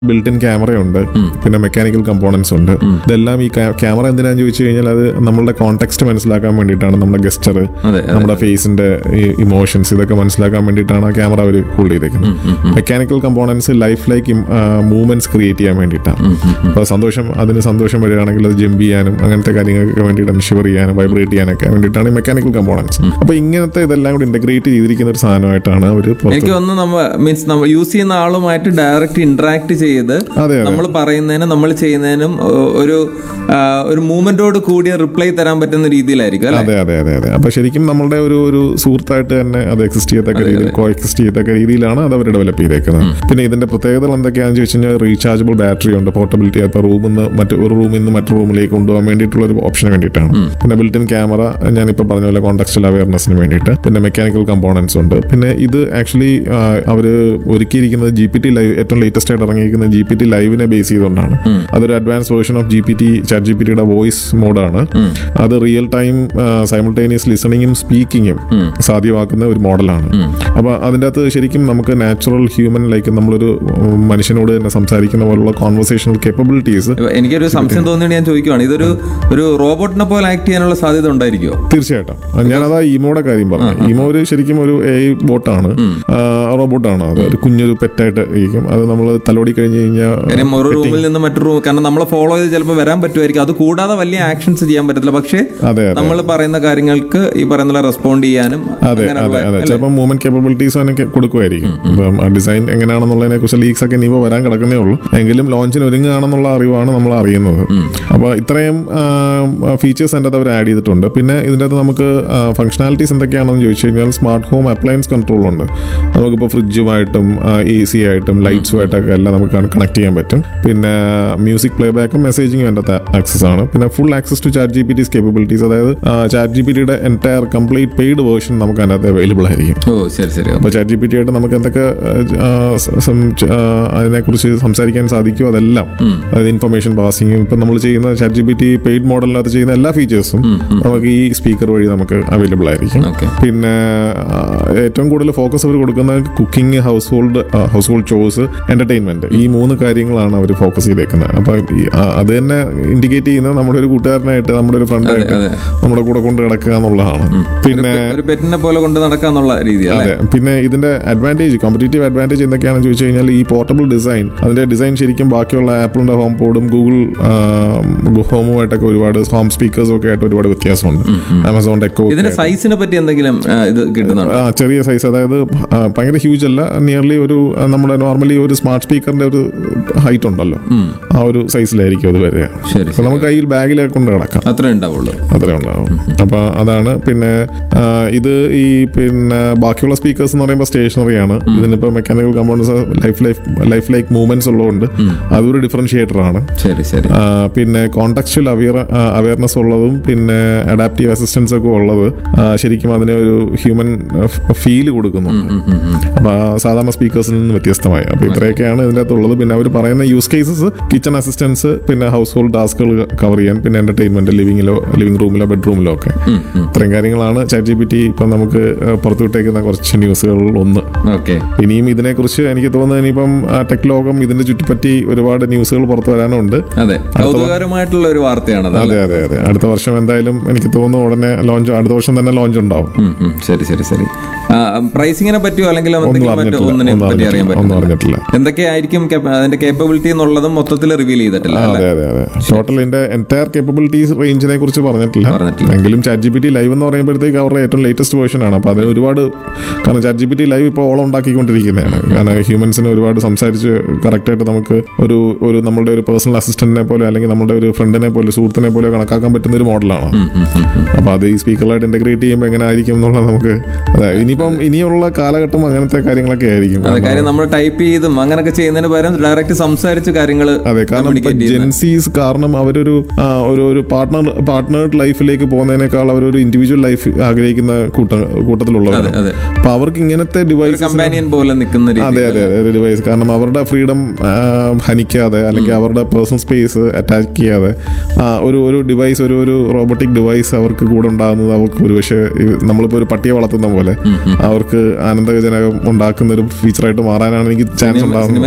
Built in ക്യാമറയുണ്ട് പിന്നെ mechanical components ഉണ്ട് ഇതെല്ലാം ഈ ക്യാമറ എന്തിനാന്ന് ചോദിച്ചു കഴിഞ്ഞാൽ അത് നമ്മളുടെ കോൺടെക്സ്റ്റ് മനസ്സിലാക്കാൻ വേണ്ടിയിട്ടാണ് നമ്മുടെ ഗസ്റ്റർ അതെ, അതെ. നമ്മുടെ ഫേസിന്റെ ഇമോഷൻസ് ഇതൊക്കെ മനസ്സിലാക്കാൻ വേണ്ടിയിട്ടാണ് ആ ക്യാമറ അവർ ഹോൾഡ് ചെയ്തേക്കുന്നത് mechanical components life like movements create ചെയ്യാൻ വേണ്ടിയിട്ടാണ് അപ്പോൾ സന്തോഷം അതിന് സന്തോഷം വരികയാണെങ്കിൽ അത് ജമ്പ് ചെയ്യാനും അങ്ങനത്തെ കാര്യങ്ങൾക്ക് വേണ്ടിയിട്ടാണ് ഷിവർ ചെയ്യാനും വൈബ്രേറ്റ് ചെയ്യാനൊക്കെ വേണ്ടിയിട്ടാണ് ഈ മെക്കാനിക്കൽ കമ്പോണൻസ് അപ്പോൾ ഇങ്ങനത്തെ ഇതെല്ലാം കൂടി ഇന്റഗ്രേറ്റ് ചെയ്തിരിക്കുന്ന ഒരു സാധനമായിട്ടാണ് അവർ എനിക്ക് തോന്നുന്നു നമ്മ മീൻസ് നമ്മൾ യൂസ് ചെയ്യുന്ന ആളുമായിട്ട് ഡയറക്റ്റ് ഇന്ററാക്ട് ചെയ്ത് അതെ, അതെ. നമ്മൾ പറയുന്നതിനും നമ്മൾ ചെയ്യുന്നതിനും ഒ- ഒരു ആ, ഒരു മൂവ്മെന്റോട് കൂടിയ റിപ്ലൈ തരാൻ പറ്റുന്ന രീതിയിലായിരിക്കും അല്ലെ അതെ അതെ അതെ അതെ അപ്പൊ ശരിക്കും നമ്മളുടെ ഒരു ഒരു സുഹൃത്തായിട്ട് തന്നെ അത് എക്സിസ്റ്റ് ചെയ്യത്തക്ക രീതിയിൽ കോ എക്സിസ്റ്റ് ചെയ്യത്തക്ക രീതിയിലാണ് അത് അവർ ഡെവലപ്പ് ചെയ്തേക്കുന്നത് പിന്നെ ഇതിന്റെ പ്രത്യേകതകൾ എന്തൊക്കെയാണെന്ന് ചോദിച്ചു കഴിഞ്ഞാൽ റീചാർജബിൾ ബാറ്ററി ഉണ്ട് പോർട്ടബിലിറ്റി ഇപ്പോൾ റൂമിൽ നിന്ന് മറ്റു ഒരു റൂമിൽ നിന്ന് മറ്റു റൂമിലേക്ക് കൊണ്ടുപോകാൻ വേണ്ടിയിട്ടുള്ള ഒരു ഓപ്ഷന് വേണ്ടിയിട്ടാണ് പിന്നെ ബിൽറ്റിൻ ക്യാമറ ഞാനിപ്പോൾ പറഞ്ഞ പോലെ കോൺടാക്സ്റ്റൽ അവയർനെസ്സിന് വേണ്ടിയിട്ട് പിന്നെ മെക്കാനിക്കൽ കമ്പോണൻസ് ഉണ്ട് പിന്നെ ഇത് ആക്ച്വലി അവർ ഒരുക്കിയിരിക്കുന്നത് ജി പി ടി ലൈവ് ഏറ്റവും ലേറ്റസ്റ്റ് ആയിട്ട് ഇറങ്ങിയിരിക്കുന്ന ജി പി ടി ലൈവിനെ ബേസ് ചെയ്തുകൊണ്ടാണ് അതൊരു advance version of G P T chat G P ടിയുടെ വോയിസ് മോഡാണ് അത് റിയൽ ടൈം സൈമിൾട്ടേനിയസ് ലിസണിങ്ങും സ്പീക്കിങ്ങും സാധ്യമാക്കുന്ന ഒരു മോഡലാണ് അപ്പൊ അതിൻ്റെ അകത്ത് ശരിക്കും നമുക്ക് നാച്ചുറൽ ഹ്യൂമൻ ലൈക്ക് നമ്മളൊരു ഉം, മനുഷ്യനോട് തന്നെ സംസാരിക്കുന്ന പോലുള്ള കോൺവെർസേഷണൽ കേപ്പബിലിറ്റീസ് എനിക്കൊരു സംശയം തോന്നിയാണ് ഞാൻ ചോദിക്കുവാണ് ഇതൊരു ഒരു റോബോട്ടിനെ പോലെ ആക്ട് ചെയ്യാനുള്ള സാധ്യത ഉണ്ടായിരിക്കുമോ തീർച്ചയായിട്ടും ഞാനതാ ഈമോയുടെ കാര്യം പറഞ്ഞു ഈമോ ഒരു ശരിക്കും ഒരു എ ബോട്ടാണ് റോബോട്ടാണ് അത് ഒരു കുഞ്ഞൊരു പെറ്റായിട്ട് ഇരിക്കും അത് നമ്മൾ തലോടി കഴിഞ്ഞ് കഴിഞ്ഞാൽ കാര്യം ഒരു റൂമിൽ നിന്ന് മറ്റൊരു റൂം കാരണം നമ്മളെ ഫോളോ ചെയ്ത് ചിലപ്പോൾ വരാൻ പറ്റുമായിരിക്കും അത് കൂടാതെ വലിയ ആക്ഷൻസ് ചെയ്യാൻ പറ്റത്തില്ല പക്ഷേ അതെ അതെ നമ്മൾ പറയുന്ന കാര്യങ്ങൾക്ക് ഈ പറയുന്ന റെസ്പോണ്ട് ചെയ്യാനും അതെ അങ്ങനെയുള്ള അതെ അതെ ചിലപ്പോൾ മൂവ്മെന്റ് കേപ്പബിലിറ്റീസ് അതിനൊക്കെ കൊടുക്കുമായിരിക്കും ഇപ്പം ആ ഡിസൈൻ എങ്ങനെയാണെന്നുള്ളതിനെ കുറിച്ച് ലീക്സ് ഒക്കെ ഇനിയിപ്പോൾ വരാൻ കിടക്കുന്നേ ഉള്ളൂ എങ്കിലും ലോഞ്ചിന് ഒരുങ്ങുകയാണെന്നുള്ള അറിവാണ് നമ്മൾ അറിയുന്നത് അപ്പോൾ ഇത്രയും ഫീച്ചേഴ്സ് അതിൻ്റെ അകത്ത് അവർ ആഡ് ചെയ്തിട്ടുണ്ട് പിന്നെ ഇതിൻ്റെ അകത്ത് നമുക്ക് ഫംഗ്ഷനാലിറ്റീസ് എന്തൊക്കെയാണെന്ന് ചോദിച്ചു കഴിഞ്ഞാൽ സ്മാർട്ട് ഹോം അപ്ലയൻസ് കൺട്രോൾ ഉണ്ട് നമുക്കിപ്പോൾ ഫ്രിഡ്ജുമായിട്ടും എ സി ആയിട്ടും ലൈറ്റ്സുമായിട്ടൊക്കെ എല്ലാം നമുക്ക് കണക്ട് ചെയ്യാൻ പറ്റും പിന്നെ മ്യൂസിക് പ്ലേ ബാക്കും മെസ്സേജിങ്ങും അതിൻ്റെ അകത്ത് ആക്സസ് ആണ് പിന്നെ full access to chat G P T's capabilities അതായത് ചാറ്റ് ജി പി ടിയുടെ എൻറ്റയർ കംപ്ലീറ്റ് പെയ്ഡ് വേർഷൻ നമുക്ക് അതിനകത്ത് അവൈലബിൾ ആയിരിക്കും ഓ ശരി ശരി അപ്പോൾ ചാറ്റ് ജി പി ടി ആയിട്ട് നമുക്ക് എന്തൊക്കെ ആ, സ- സം- ച- ആ, അതിനെക്കുറിച്ച് സംസാരിക്കാൻ സാധിക്കുമോ അതെല്ലാം അതായത് ഇൻഫർമേഷൻ പാസിങ്ങും ഇപ്പം നമ്മൾ ചെയ്യുന്ന chat G P T paid മോഡലിനകത്ത് ചെയ്യുന്ന എല്ലാ ഫീച്ചേഴ്സും നമുക്ക് ഈ സ്പീക്കർ വഴി നമുക്ക് അവൈലബിൾ ആയിരിക്കും ഓക്കെ പിന്നെ ആ, ഏറ്റവും കൂടുതൽ ഫോക്കസ് അവർ കൊടുക്കുന്നത് cooking house hold house hold ചോസ് എന്റർടൈൻമെന്റ് ഈ മൂന്ന് കാര്യങ്ങളാണ് അവർ ഫോക്കസ് ചെയ്തേക്കുന്നത് അപ്പൊ ഈ, ആ, അത് തന്നെ ഇൻഡിക്കേറ്റ് ചെയ്യുന്നത് നമ്മുടെ ഒരു കൂട്ടുകാരനായിട്ട് നമ്മുടെ ഒരു ഫ്രണ്ടായിട്ട് അതെ. നമ്മുടെ കൂടെ കൊണ്ട് കിടക്കുക എന്നുള്ളതാണ് പിന്നെ ഒരു പെറ്റിനെ പോലെ കൊണ്ട് നടക്കാന്നുള്ള രീതി അല്ലേ അതെ പിന്നെ ഇതിന്റെ അഡ്വാൻറ്റേജ് കോമ്പറ്റേറ്റീവ് അഡ്വാൻറ്റേജ് എന്തൊക്കെയാണെന്ന് ചോദിച്ചു കഴിഞ്ഞാൽ ഈ പോർട്ടബിൾ ഡിസൈൻ അതിന്റെ ഡിസൈൻ ശരിക്കും ബാക്കിയുള്ള ആപ്പിളിന്റെ ഹോം പോഡും ഗൂഗിൾ ഹോമുമായിട്ടൊക്കെ ഒരുപാട് ഹോം സ്പീക്കേഴ്സും ഒക്കെ ആയിട്ട് ഒരുപാട് വ്യത്യാസമുണ്ട് ആമസോൺ ഡെക്കോ ഇതിന്റെ സൈസിനെ പറ്റി എന്തെങ്കിലും ആ, ഇത് കിട്ടുന്നുണ്ടോ ആ, ചെറിയ സൈസ് അതായത് ആ, ഭയങ്കര ഹ്യൂജ് അല്ല നിയർലി ഒരു ആ, നമ്മുടെ നോർമലി ഒരു സ്മാർട്ട് സ്പീക്കറിന്റെ ഒരു ഹൈറ്റ് ഉണ്ടല്ലോ ആ ഒരു സൈസിലായിരിക്കും അത് വരിക ശരി അപ്പൊ നമുക്ക് കയ്യിൽ ബാഗിലേക്ക് കൊണ്ട് കിടക്കാം അത്രേ ഉണ്ടാവുള്ളൂ അത്രേ ഉണ്ടാവും അപ്പൊ അതാണ് പിന്നെ ആ, ഇത് ഈ പിന്നെ ബാക്കിയുള്ള സ്പീക്കേഴ്സ് എന്ന് പറയുമ്പോൾ സ്റ്റേഷനറി ആണ് ഇതിനിപ്പോ mechanical components life life life like movements ഉള്ളതുകൊണ്ട് അതൊരു ഡിഫറൻഷിയേറ്റർ ആണ് ശരി ശരി ആ, പിന്നെ കോൺടാക്ച്വൽ അവയർ അവയർനെസ് ഉള്ളതും പിന്നെ അഡാപ്റ്റീവ് അസിസ്റ്റൻസ് ഒക്കെ ഉള്ളത് ആ, ശരിക്കും അതിന് ഒരു ഹ്യൂമൻ ഫീല് കൊടുക്കുന്നുണ്ട് അപ്പൊ ആ സാധാരണ സ്പീക്കേഴ്സിൽ നിന്ന് വ്യത്യസ്തമായി അപ്പൊ ഇത്രയൊക്കെയാണ് ഇതിൻ്റെ അകത്തുള്ളത് പിന്നെ അവർ പറയുന്ന യൂസ് കേസസ് കിച്ചൺ അസിസ്റ്റൻസ് പിന്നെ ഹൗസ് ഹോൾഡ് ടാസ്കുകൾ കവർ ചെയ്യാൻ പിന്നെ എന്റർടൈൻമെന്റ് ലിവിങ്ങിലോ ലിവിംഗ് റൂമിലോ ബെഡ്റൂമിലോ ഒക്കെ ഇത്രയും കാര്യങ്ങളാണ് ചാറ്റ് ജി പി ടി ഇപ്പം നമുക്ക് ആ, പുറത്തുവിട്ടേക്കുന്ന കുറച്ച് ന്യൂസുകളിൽ ഒന്ന് ഓക്കെ ഇനിയും ഇതിനെക്കുറിച്ച് എനിക്ക് തോന്നുന്നത് ഇനിയിപ്പം ടെക് ലോകം ഇതിനെ ചുറ്റിപ്പറ്റി ഒരുപാട് ന്യൂസുകൾ പുറത്തു വരാനുണ്ട് അതെ കൗതുകകരമായിട്ടുള്ള ഒരു വാർത്തയാണത് അതെ അതെ അതെ അടുത്ത വർഷം എന്തായാലും എനിക്ക് തോന്നുന്നു ഉടനെ ലോഞ്ച് അടുത്ത വർഷം തന്നെ ലോഞ്ച് ഉണ്ടാവും ഉം, ഉം. ശരി ശരി ശരി പ്രൈസിങ്ങിനെ പറ്റിയോ അല്ലെങ്കിൽ ഒന്നും എന്തെങ്കിലും മറ്റോ അറിഞ്ഞിട്ടില്ല ഒന്നിനെ ഒന്നും പറ്റി അറിയാൻ അറിഞ്ഞിട്ടില്ല ഒന്നും പറ്റില്ല അറിഞ്ഞിട്ടില്ല എന്തൊക്കെയായിരിക്കും cap- അതിന്റെ കേപ്പബിലിറ്റി എന്നുള്ളതും മൊത്തത്തിൽ റിവീൽ ചെയ്തിട്ടില്ല അല്ലേ? അതെ അതെ അതെ ടോട്ടൽ ഇതിന്റെ എൻറ്റയർ കേപ്പബിലിറ്റീസ് റേഞ്ചിനെ കുറിച്ച് പറഞ്ഞിട്ടില്ല പറഞ്ഞിട്ടില്ല. എങ്കിലും chat G P T live എന്ന് പറയുമ്പോഴത്തേക്ക് അവരുടെ ഏറ്റവും ലേറ്റസ്റ്റ് വേർഷൻ ആണ് അപ്പോൾ അത് ഒരുപാട് കാരണം chat G P T live ഇപ്പോൾ ഓളം ഉണ്ടാക്കിക്കൊണ്ടിരിക്കുന്നതാണ് കാരണം ഹ്യൂമൻസിന് ഒരുപാട് സംസാരിച്ച് കറക്റ്റായിട്ട് നമുക്ക് ഒരു ഒരു നമ്മളുടെ ഒരു പേഴ്സണൽ അസിസ്റ്റന്റിനെ പോലെ അല്ലെങ്കിൽ നമ്മുടെ ഒരു ഫ്രണ്ടിനെ പോലെ സുഹൃത്തിനെ പോലെ കണക്കാക്കാൻ പറ്റുന്ന ഒരു മോഡലാണ് അപ്പോൾ അത് ഈ സ്പീക്കറിലായിട്ട് ഇന്റഗ്രേറ്റ് ചെയ്യുമ്പോൾ എങ്ങനെ ആയിരിക്കും എന്നുള്ളത് നമുക്ക് അതെ ഇനിയിപ്പം ഇനിയുള്ള കാലഘട്ടം അങ്ങനത്തെ കാര്യങ്ങളൊക്കെ ആയിരിക്കും അതെ കാര്യം നമ്മൾ ടൈപ്പ് ചെയ്തും അങ്ങനെയൊക്കെ ചെയ്യുന്നതിന് പകരം ഡയറക്റ്റ് സംസാരിച്ച് കാര്യങ്ങൾ അതെ കാരണം ഇപ്പൊ ജെൻസീസ് കാരണം അവരൊരു ആ, ഒരു ഒരു പാർട്ട്ണർ പാർട്ട്നേർഡ് ലൈഫിലേക്ക് പോകുന്നതിനേക്കാൾ അവരൊരു ഇൻഡിവിജ്വൽ ലൈഫ് ആഗ്രഹിക്കുന്ന കൂട്ട കൂട്ടത്തിലുള്ളവരാണ് അതെ അപ്പൊ അവർക്ക് ഇങ്ങനത്തെ ഡിവൈസ് കമ്പാനിയൻ പോലെ നിൽക്കുന്ന രീതി അതെ അതെ അതെ ഒരു ഡിവൈസ് കാരണം അവരുടെ ഫ്രീഡം ഹനിക്കാതെ അല്ലെങ്കിൽ അവരുടെ പേഴ്സണൽ സ്പേസ് അറ്റാക്ക് ചെയ്യാതെ ആ, ഒരു ഒരു ഡിവൈസ് ഒരു ഒരു റോബോട്ടിക് ഡിവൈസ് അവർക്ക് കൂടെ ഉണ്ടാകുന്നത് അവർക്ക് ഒരു പക്ഷേ നമ്മളിപ്പോൾ ഒരു പട്ടിയെ വളർത്തുന്ന പോലെ അവർക്ക് ആനന്ദജനകം ഉണ്ടാക്കുന്ന ഒരു ഫീച്ചറായിട്ട് മാറാനാണ് എനിക്ക് ചാൻസ് ഉണ്ടാകുന്നത് സിനിമയിലൊക്കെ കണ്ടിരിക്കുന്ന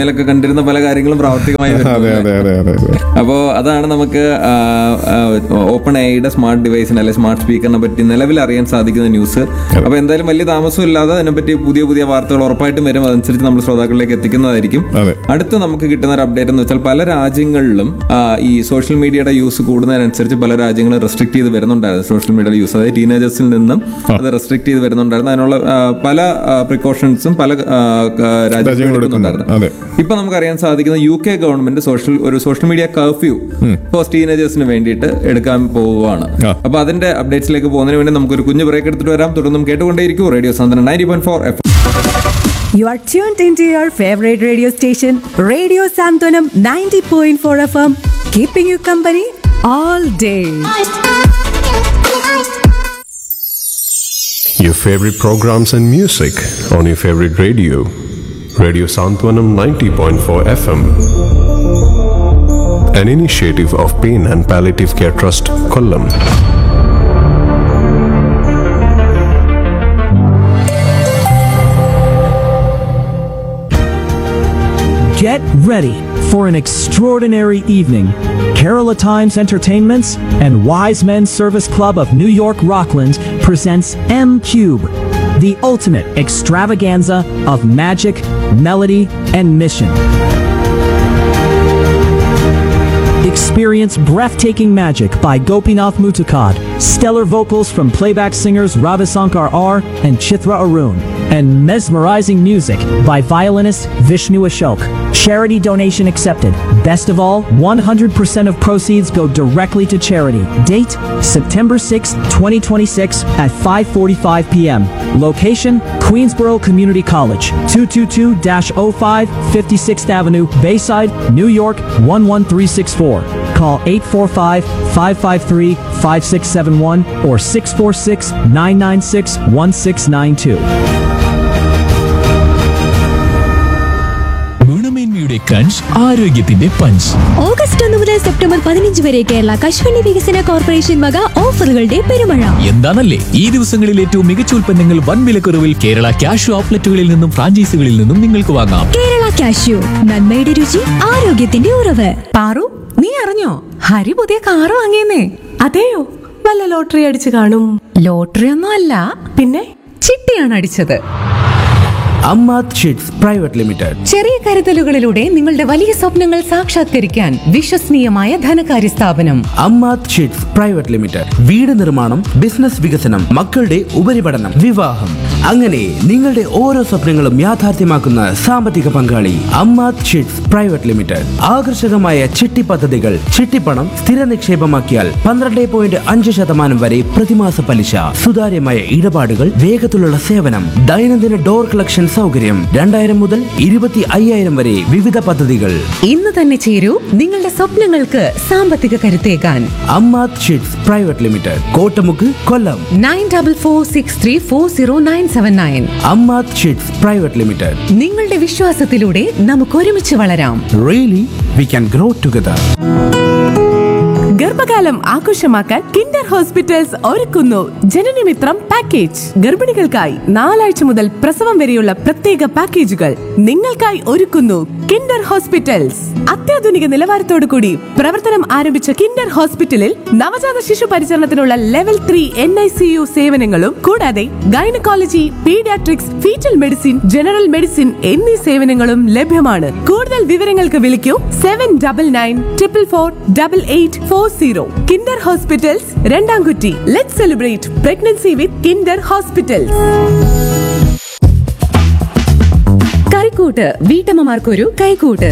പറഞ്ഞുകൊണ്ടിരുന്ന പല കാര്യങ്ങളും പ്രാവർത്തികമായി അതെ വരുന്നു അതെ അതെ അതെ അതെ അപ്പോൾ അതാണ് നമുക്ക് ഓപ്പൺ ഐയുടെ സ്മാർട്ട് ഡിവൈസിന് അല്ലെങ്കിൽ സ്മാർട്ട് സ്പീക്കറിനെ പറ്റി നിലവിൽ അറിയാൻ സാധിക്കുന്ന ന്യൂസ് അപ്പോൾ എന്തായാലും വലിയ താമസമില്ലാതെ അതിനെപ്പറ്റി പുതിയ പുതിയ വാർത്തകൾ ഉറപ്പായിട്ടും വരും അതനുസരിച്ച് നമ്മൾ ശ്രോതാക്കളിലേക്ക് എത്തിക്കുന്നതായിരിക്കും അതെ അടുത്ത് നമുക്ക് കിട്ടുന്ന ഒരു അപ്ഡേറ്റ് എന്ന് വെച്ചാൽ പല രാജ്യങ്ങളിലും ആ, ഈ സോഷ്യൽ മീഡിയയുടെ യൂസ് കൂടുന്നതിനനുസരിച്ച് പല രാജ്യങ്ങളും റെസ്ട്രിക്ട് ചെയ്ത് വരുന്നുണ്ടായിരുന്നു സോഷ്യൽ മീഡിയയുടെ യൂസ് അതായത് ടീനേജേഴ്സിൽ നിന്നും അത് റെസ്ട്രിക്ട് ചെയ്ത് വരുന്നുണ്ടായിരുന്നു അതിനുള്ള ആ, പല പ്രിക്കോഷൻസും പല ആ, ക- രാജ്യങ്ങളും രാജ്യങ്ങൾ എടുക്കുന്നുണ്ടായിരുന്നു അതെ ഇപ്പൊ നമുക്കറിയാൻ സാധിക്കുന്ന യു കെ ഗവൺമെന്റ് സോഷ്യൽ ഒരു സോഷ്യൽ മീഡിയ കർഫ്യൂ പോസ്റ്റ് ടീനേജേഴ്സിന് വേണ്ടിയിട്ട് എടുക്കാൻ പോവുകയാണ് ആ. അപ്പൊ അതിന്റെ അപ്ഡേറ്റ്സിലേക്ക് പോകുന്നതിന് വേണ്ടി നമുക്കൊരു കുഞ്ഞു ബ്രേക്ക് എടുത്തിട്ട് വരാം തുടർന്നും കേട്ടുകൊണ്ടേയിരിക്കും radio Santhwanam ninety point four F You are tuned into your favorite radio station, Radio Santonam 90.4 FM, keeping you company all day. Your favorite programs and music on your favorite radio. Radio Santwanam 90.4 FM. An initiative of Pain and Palliative Care Trust, Kollam. Get ready for an extraordinary evening. Kerala Times Entertainments and Wise Men Service Club of New York Rockland presents M Cube, the ultimate extravaganza of magic, melody, and mission. Experience breathtaking magic by Gopinath Mutukad, stellar vocals from playback singers Ravisankar R and Chitra Arun, and mesmerizing music by violinist Vishnu Ashok. Charity donation accepted. Best of all, 100% of proceeds go directly to charity. Date September 6, 2026 at 5:45 p.m. Location Queensboro Community College, 222-05 56th Avenue, Bayside, New York 11364. Call 845-553-5671 or 646-996-1692. ഗുണമേന്മയുടെ കഞ്ച് ആരോഗ്യത്തിന്റെ പഞ്ച് August ഒന്ന് മുതൽ September പതിനഞ്ച് വരെ കേരള കശുവണ്ടി വികസന കോർപ്പറേഷൻ വക ഓഫറുകളുടെ പെരുമഴ എന്താണല്ലേ ഈ ദിവസങ്ങളിൽ ഏറ്റവും മികച്ച ഉൽപ്പന്നങ്ങൾ വൻ വിലക്കുറവിൽ കേരള ക്യാഷ് ഔട്ട്ലെറ്റുകളിൽ നിന്നും ഫ്രാഞ്ചൈസികളിൽ നിന്നും നിങ്ങൾക്ക് വാങ്ങാം കേരള കാഷ്യൂ നന്മയുടെ രുചി ആരോഗ്യത്തിന്റെ ഉറവ് പാറു നീ അറിഞ്ഞോ ഹരി പുതിയ കാറ് വാങ്ങിയെന്നേ അതെയോ വല്ല ലോട്ടറി അടിച്ചു കാണും ലോട്ടറി ഒന്നും അല്ല പിന്നെ ചിട്ടിയാണ് അടിച്ചത് അമ്മാത് ഷീറ്റ്സ് പ്രൈവറ്റ് ലിമിറ്റഡ് ചെറിയ കരുതലുകളിലൂടെ നിങ്ങളുടെ വലിയ സ്വപ്നങ്ങൾ സാക്ഷാത്കരിക്കാൻ വിശ്വസനീയമായ ധനകാര്യ സ്ഥാപനം അമ്മാത് ഷീറ്റ്സ് പ്രൈവറ്റ് ലിമിറ്റഡ് വീട് നിർമ്മാണം ബിസിനസ് വികസനം മക്കളുടെ ഉപരിപഠനം വിവാഹം അങ്ങനെ നിങ്ങളുടെ ഓരോ സ്വപ്നങ്ങളും യാഥാർത്ഥ്യമാക്കുന്ന സാമ്പത്തിക പങ്കാളി അമ്മാത് ഷീറ്റ്സ് പ്രൈവറ്റ് ലിമിറ്റഡ് ആകർഷകമായ ചിട്ടി പദ്ധതികൾ ചിട്ടിപ്പണം സ്ഥിര നിക്ഷേപമാക്കിയാൽ പന്ത്രണ്ട് പോയിന്റ് അഞ്ച് ശതമാനം വരെ പ്രതിമാസ പലിശ സുതാര്യമായ ഇടപാടുകൾ വേഗത്തിലുള്ള സേവനം ദൈനംദിന ഡോർ കളക്ഷൻ സൗകര്യം രണ്ടായിരം മുതൽ ഇരുപത്തി അയ്യായിരം വരെ വിവിധ പദ്ധതികൾ ഇന്ന് തന്നെ ചേരൂ നിങ്ങളുടെ സ്വപ്നങ്ങൾക്ക് സാമ്പത്തിക കരുത്തേകാൻ Ammath sheets private limited Kottamukku Kollam nine double four six three four zero nine seven nine Ammath sheets private limited നിങ്ങളുടെ വിശ്വാസത്തിലൂടെ നമുക്ക് ഒരുമിച്ച് വളരാം really we can grow together ഗർഭകാലം ആഘോഷമാക്കാൻ കിൻഡർ ഹോസ്പിറ്റൽസ് ഒരുക്കുന്നു ജനനമിത്രം പാക്കേജ് ഗർഭിണികൾക്കായി നാലാഴ്ച മുതൽ പ്രസവം വരെയുള്ള പ്രത്യേക പാക്കേജുകൾ നിങ്ങൾക്കായി ഒരുക്കുന്നു കിൻഡർ ഹോസ്പിറ്റൽസ് അത്യാധുനിക നിലവാരത്തോടു കൂടി പ്രവർത്തനം ആരംഭിച്ച കിൻഡർ ഹോസ്പിറ്റലിൽ നവജാത ശിശു പരിചരണത്തിനുള്ള level three N I C U സേവനങ്ങളും കൂടാതെ gynaecology paediatrics foetal medicine general medicine എന്നീ സേവനങ്ങളും ലഭ്യമാണ് കൂടുതൽ വിവരങ്ങൾക്ക് വിളിക്കൂ seven double nine triple four double eight four zero Kinder hospitals Randamkutty let celebrate pregnancy with Kinder hospitals കറിക്കൂട്ട് വീട്ടമ്മമാർക്കൊരു കൈക്കൂട്ട്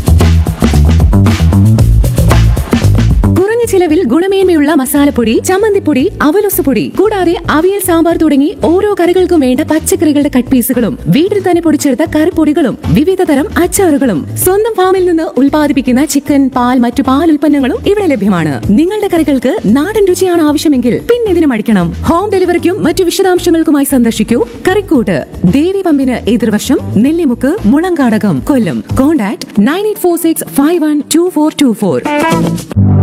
കുറഞ്ഞ ചിലവിൽ ഗുണമേന്മയുള്ള മസാലപ്പൊടി ചമ്മന്തിപ്പൊടി അവലൊസുപൊടി കൂടാതെ അവിയൽ സാമ്പാർ തുടങ്ങി ഓരോ കറികൾക്കും വേണ്ട പച്ചക്കറികളുടെ കട്ട് പീസുകളും വീട്ടിൽ തന്നെ പൊടിച്ചെടുത്ത കറിപ്പൊടികളും വിവിധ തരം അച്ചാറുകളും സ്വന്തം ഫാമിൽ നിന്ന് ഉൽപ്പാദിപ്പിക്കുന്ന ചിക്കൻ പാൽ മറ്റു പാൽ ഉൽപ്പന്നങ്ങളും ഇവിടെ ലഭ്യമാണ് നിങ്ങളുടെ കറികൾക്ക് നാടൻ രുചിയാണ് ആവശ്യമെങ്കിൽ പിന്നെ ഇതിന് മടിക്കണം ഹോം ഡെലിവറിക്കും മറ്റു വിശദാംശങ്ങൾക്കുമായി സന്ദർശിക്കൂ കറിക്കൂട്ട് ദേവി പമ്പിന് എതിർവശം Nellimukku Mulankadakam Kollam contact nine eight four six five one two four two four